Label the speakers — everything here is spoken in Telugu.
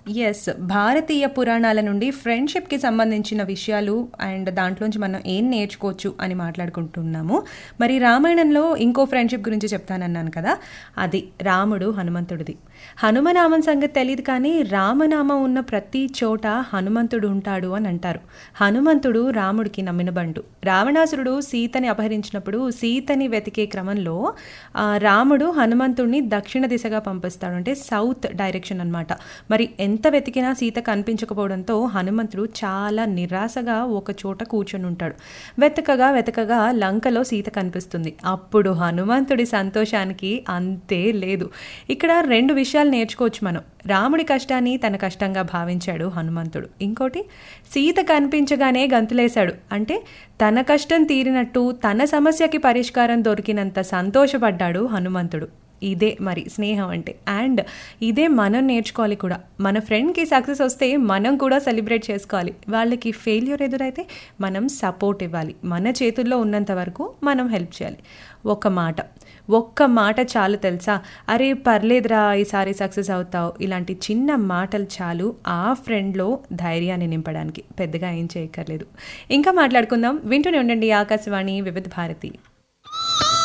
Speaker 1: ఎస్ భారతీయ పురాణాల నుండి ఫ్రెండ్షిప్కి సంబంధించిన విషయాలు అండ్ దాంట్లోంచి మనం ఏం నేర్చుకోవచ్చు అని మాట్లాడుకుంటున్నాము మరి రామాయణంలో ఇంకో ఫ్రెండ్షిప్ గురించి చెప్తానన్నాను కదా అది రాముడు హనుమంతుడిది హనుమనామం సంగతి తెలియదు కానీ రామనామం ఉన్న ప్రతి చోట హనుమంతుడు ఉంటాడు అని అంటారు హనుమంతుడు రాముడికి నమ్మిన బంటు రావణాసురుడు సీతని అపహరించినప్పుడు సీతని వెతికే క్రమంలో ఆ, రాముడు హనుమంతుడిని దక్షిణ దిశగా పంపిస్తాడు అంటే సౌత్ డైరెక్షన్ అన్నమాట మరి ఎంత వెతికినా సీత కనిపించకపోవడంతో హనుమంతుడు చాలా నిరాశగా ఒక చోట కూర్చొని ఉంటాడు వెతకగా వెతకగా లంకలో సీత కనిపిస్తుంది అప్పుడు హనుమంతుడి సంతోషానికి అంతే లేదు ఇక్కడ రెండు విషయాలు నేర్చుకోవచ్చు మనం రాముడి కష్టాన్ని తన కష్టంగా భావించాడు హనుమంతుడు ఇంకోటి సీత కనిపించగానే గంతులేశాడు అంటే తన కష్టం తీరినట్టు తన సమస్యకి పరిష్కారం దొరికినంత సంతోషపడ్డాడు హనుమంతుడు ఇదే మరి స్నేహం అంటే అండ్ ఇదే మనం నేర్చుకోవాలి కూడా మన ఫ్రెండ్కి సక్సెస్ వస్తే మనం కూడా సెలబ్రేట్ చేసుకోవాలి వాళ్ళకి ఫెయిల్యూర్ ఎదురైతే మనం సపోర్ట్ ఇవ్వాలి మన చేతుల్లో ఉన్నంత వరకు మనం హెల్ప్ చేయాలి ఒక మాట ఒక్క మాట చాలు తెలుసా అరే పర్లేదురా ఈసారి సక్సెస్ అవుతావు ఇలాంటి చిన్న మాటలు చాలు ఆ ఫ్రెండ్లో ధైర్యాన్ని నింపడానికి పెద్దగా ఏం చేయక్కర్లేదు ఇంకా మాట్లాడుకుందాం వింటూనే ఉండండి ఆకాశవాణి వివిధ భారతి